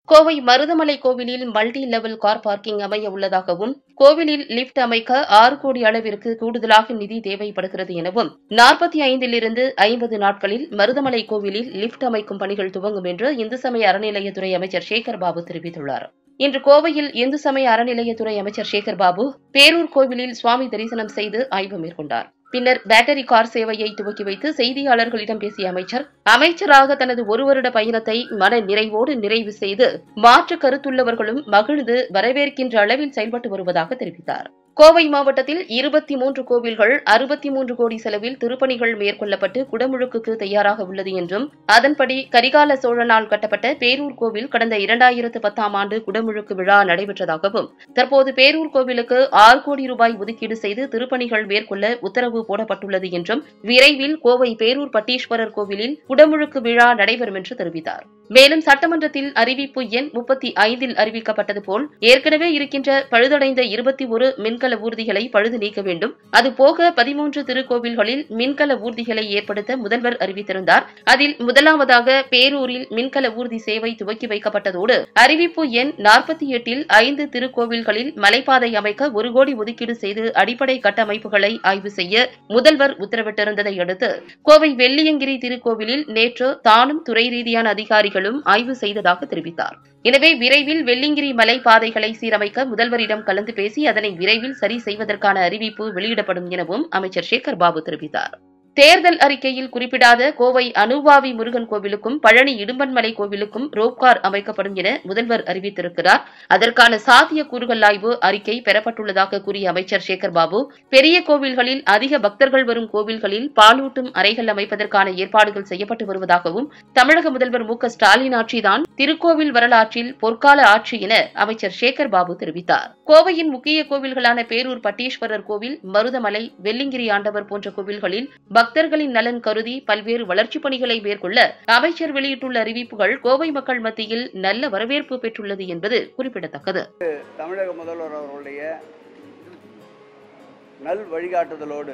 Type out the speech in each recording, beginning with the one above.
கோவை மருதமலை கோவிலில் multi level car parking அமைய உள்ளதாகவும் கோவிலில் லிப்ட் அமைக்க ஆறு கோடி அளவிற்கு கூடுதலாக நிதி தேவைப்படுகிறது எனவும் நாற்பத்தி ஐந்திலிருந்து ஐம்பது நாட்களில் மருதமலை கோவிலில் லிப்ட் அமைக்கும் பணிகள் துவங்கும் என்று இந்து சமய அறநிலையத்துறை அமைச்சர் சேகர் பாபு தெரிவித்துள்ளார் இன்று கோவையில் இந்து சமய அறநிலையத்துறை அமைச்சர் சேகர் பாபு பேரூர் கோவிலில் சுவாமி தரிசனம் செய்து ஆய்வு மேற்கொண்டார் பின்னர் பேட்டரி கார் சேவையை துவக்கி வைத்து செய்தியாளர்களிடம் பேசிய அமைச்சர் அமைச்சராக தனது ஒரு வருட பயணத்தை மன நிறைவோடு நிறைவு செய்து மாற்று கருத்துள்ளவர்களும் மகிழ்ந்து வரவேற்கின்ற அளவில் செயல்பட்டு வருவதாக தெரிவித்தார் கோவை மாவட்டத்தில் இருபத்தி மூன்று கோவில்கள் அறுபத்தி மூன்று கோடி செலவில் திருப்பணிகள் மேற்கொள்ளப்பட்டு குடமுழுக்குக்கு தயாராக உள்ளது என்றும் அதன்படி கரிகால சோழனால் கட்டப்பட்ட பேரூர் கோவில் கடந்த இரண்டாயிரத்து பத்தாம் ஆண்டு குடமுழுக்கு விழா நடைபெற்றதாகவும் தற்போது பேரூர் கோவிலுக்கு ஆறு கோடி ரூபாய் ஒதுக்கீடு செய்து திருப்பணிகள் மேற்கொள்ள உத்தரவு போடப்பட்டுள்ளது என்றும் விரைவில் கோவை பேரூர் பட்டீஸ்வரர் கோவிலில் குடமுழுக்கு விழா நடைபெறும் என்று தெரிவித்தார் மேலும் சட்டமன்றத்தில் அறிவிப்பு எண் முப்பத்தி ஐந்தில் அறிவிக்கப்பட்டது போல் ஏற்கனவே இருக்கின்ற பழுதடைந்த இருபத்தி ஒரு மின்கல ஊர்திகளை பழுது நீக்க வேண்டும் அதுபோக பதிமூன்று திருக்கோவில்களில் மின்கல ஊர்திகளை ஏற்படுத்த முதல்வர் அறிவித்திருந்தார் அதில் முதலாவதாக பேரூரில் மின்கல ஊர்தி சேவை துவக்கி வைக்கப்பட்டதோடு அறிவிப்பு எண் நாற்பத்தி எட்டில் ஐந்து திருக்கோவில்களில் மலைப்பாதை அமைக்க ஒரு கோடி ஒதுக்கீடு செய்து அடிப்படை கட்டமைப்புகளை ஆய்வு செய்ய முதல்வர் உத்தரவிட்டிருந்ததை அடுத்து கோவை வெள்ளியங்கிரி திருக்கோவிலில் நேற்று தானும் துறை ரீதியான அதிகாரிகளும் ஆய்வு செய்ததாக தெரிவித்தார் எனவே விரைவில் வெள்ளிங்கிரி மலை பாதைகளை சீரமைக்க முதல்வரிடம் கலந்து பேசி அதனை விரைவில் சரி செய்வதற்கான அறிவிப்பு வெளியிடப்படும் எனவும் அமைச்சர் சேகர் பாபு தெரிவித்தார் தேர்தல் அறிக்கையில் குறிப்பிடாத கோவை அனுவாவி முருகன் கோவிலுக்கும் பழனி இடும்பன்மலை கோவிலுக்கும் ரோப்கார் அமைக்கப்படும் என முதல்வர் அறிவித்திருக்கிறார் அதற்கான சாத்திய கூறுகள் ஆய்வு அறிக்கை பெறப்பட்டுள்ளதாக கூறிய அமைச்சர் சேகர் பாபு பெரிய கோவில்களில் அதிக பக்தர்கள் வரும் கோவில்களில் பாலூட்டும் அறைகள் அமைப்பதற்கான ஏற்பாடுகள் செய்யப்பட்டு வருவதாகவும் தமிழக முதல்வர் மு க ஸ்டாலின் ஆட்சிதான் திருக்கோவில் வரலாற்றில் பொற்கால ஆட்சி என அமைச்சர் சேகர் பாபு தெரிவித்தார் கோவையின் முக்கிய கோவில்களான பேரூர் பட்டீஸ்வரர் கோவில் மருதமலை வெள்ளிங்கிரி ஆண்டவர் போன்ற கோவில்களில் பக்தர்களின் நலன் கருதி பல்வேறு வளர்ச்சிப் பணிகளை மேற்கொள்ள அமைச்சர் வெளியிட்டுள்ள அறிவிப்புகள் கோவை மக்கள் மத்தியில் நல்ல வரவேற்பு பெற்றுள்ளது என்பது குறிப்பிடத்தக்கது தமிழக முதல்வர் அவர்களுடைய நல் வழிகாட்டுதலோடு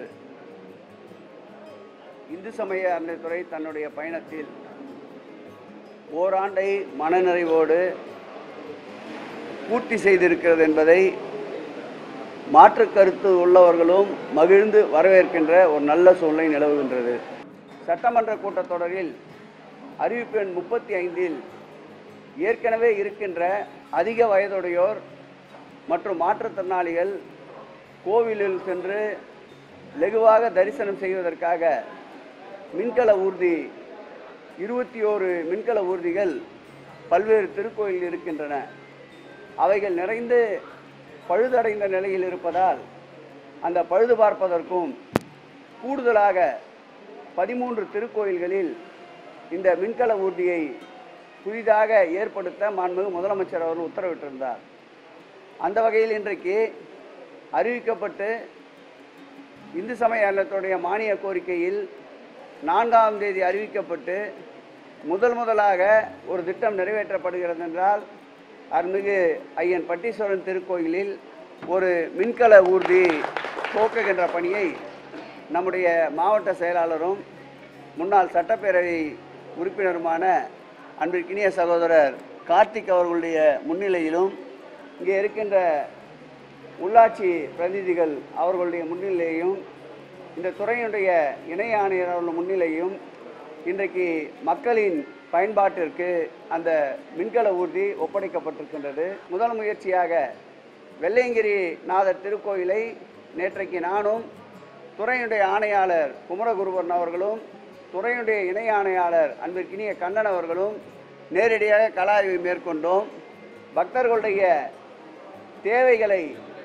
இந்து சமய அறநிலைத்துறை தன்னுடைய பயணத்தில் ஓராண்டை மனநிறைவோடு பூர்த்தி செய்திருக்கிறது என்பதை மாற்று கருத்து உள்ளவர்களும் மகிழ்ந்து வரவேற்கின்ற ஒரு நல்ல சூழ்நிலை நிலவுகின்றது சட்டமன்ற கூட்டத்தொடரில் அறிவிப்பு எண் முப்பத்தி ஐந்தில் ஏற்கனவே இருக்கின்ற அதிக வயதுடையோர் மற்றும் மாற்றுத்திறனாளிகள் கோவிலில் சென்று லெகுவாக தரிசனம் செய்வதற்காக மின்கல ஊர்தி இருபத்தி ஓரு மின்கல ஊர்திகள் பல்வேறு திருக்கோயிலில் இருக்கின்றன அவைகள் நிறைந்து பழுதடைந்த நிலையில் இருப்பதால் அந்த பழுது பார்ப்பதற்கும் கூடுதலாக பதிமூன்று திருக்கோயில்களில் இந்த மின்கல ஊர்தியை புதிதாக ஏற்படுத்த மாண்புமிகு முதலமைச்சர் அவர்கள் உத்தரவிட்டிருந்தார் அந்த வகையில் இன்றைக்கு அறிவிக்கப்பட்டு இந்து சமய அறத்துடைய மானிய கோரிக்கையில் நான்காம் தேதி அறிவிக்கப்பட்டு முதல் முதலாக ஒரு திட்டம் நிறைவேற்றப்படுகிறது என்றால் அருள்மிகு ஐயன் பட்டீஸ்வரன் திருக்கோயிலில் ஒரு மின்கல ஊர்தி துவக்குகின்ற பணியை நம்முடைய மாவட்ட செயலாளரும் முன்னாள் சட்டப்பேரவை உறுப்பினருமான அன்பிற்கினிய சகோதரர் கார்த்திக் அவர்களுடைய முன்னிலையிலும் இங்கே இருக்கின்ற உள்ளாட்சி பிரதிநிதிகள் அவர்களுடைய முன்னிலையும் இந்த துறையினுடைய இணை ஆணையர் அவர்கள் முன்னிலையும் இன்றைக்கு மக்களின் பயன்பாட்டிற்கு அந்த மின்கல ஊர்தி ஒப்படைக்கப்பட்டிருக்கின்றது முதல் முயற்சியாக வெள்ளையங்கிரி நாதர் திருக்கோயிலை நேற்றைக்கு நானும் துறையினுடைய ஆணையாளர் குமரகுருவரன் அவர்களும் துறையினுடைய இணை ஆணையாளர் அன்பிற்கினிய கண்ணன் அவர்களும் நேரடியாக கலாய்வை மேற்கொண்டோம் பக்தர்களுடைய தேவைகளை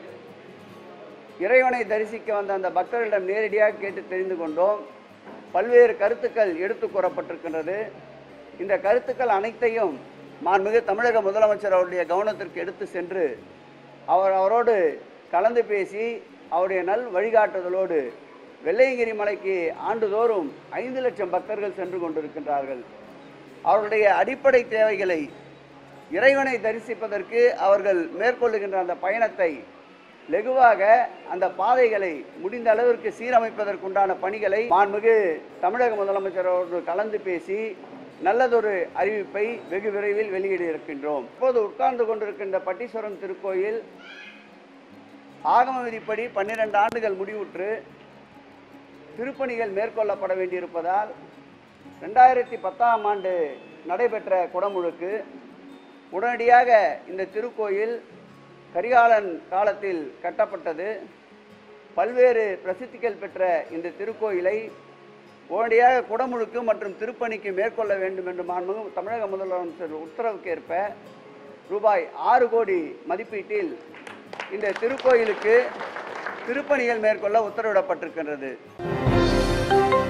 இறைவனை தரிசிக்க வந்த அந்த பக்தர்களிடம் நேரடியாக கேட்டு தெரிந்து கொண்டோம் பல்வேறு கருத்துக்கள் எடுத்து கூறப்பட்டிருக்கின்றது இந்த கருத்துக்கள் அனைத்தையும் மாண்புமிகு தமிழக முதலமைச்சர் அவருடைய கவனத்திற்கு எடுத்து சென்று அவர் அவரோடு கலந்து பேசி அவருடைய நல் வழிகாட்டுதலோடு வெள்ளையங்கிரி மலைக்கு ஆண்டுதோறும் ஐந்து லட்சம் பக்தர்கள் சென்று கொண்டிருக்கின்றார்கள் அவர்களுடைய அடிப்படை தேவைகளை இறைவனை தரிசிப்பதற்கு அவர்கள் மேற்கொள்ளுகின்ற அந்த பயணத்தை லெகுவாக அந்த பாதைகளை முடிந்த அளவிற்கு சீரமைப்பதற்குண்டான பணிகளை மாண்புமிகு தமிழக முதலமைச்சர் அவர்கள் கலந்து பேசி நல்லதொரு அறிவிப்பை வெகு விரைவில் வெளியிட இருக்கின்றோம் இப்போது உட்கார்ந்து கொண்டிருக்கின்ற பட்டீஸ்வரம் திருக்கோயில் ஆகம விதிப்படி பன்னிரண்டு ஆண்டுகள் முடிவுற்று திருப்பணிகள் மேற்கொள்ளப்பட வேண்டியிருப்பதால் ரெண்டாயிரத்தி பத்தாம் ஆண்டு நடைபெற்ற குடமுழுக்கு உடனடியாக இந்த திருக்கோயில் கரிகாலன் காலத்தில் கட்டப்பட்டது பல்வேறு பிரசித்திகள் பெற்ற இந்த திருக்கோயிலை உடனடியாக குடமுழுக்கு மற்றும் திருப்பணிக்கு மேற்கொள்ள வேண்டும் என்று மாண்புமிகு தமிழக முதலமைச்சர் உத்தரவுக்கேற்ப ரூபாய் ஆறு கோடி மதிப்பீட்டில் இந்த திருக்கோயிலுக்கு திருப்பணிகள் மேற்கொள்ள உத்தரவிடப்பட்டிருக்கின்றது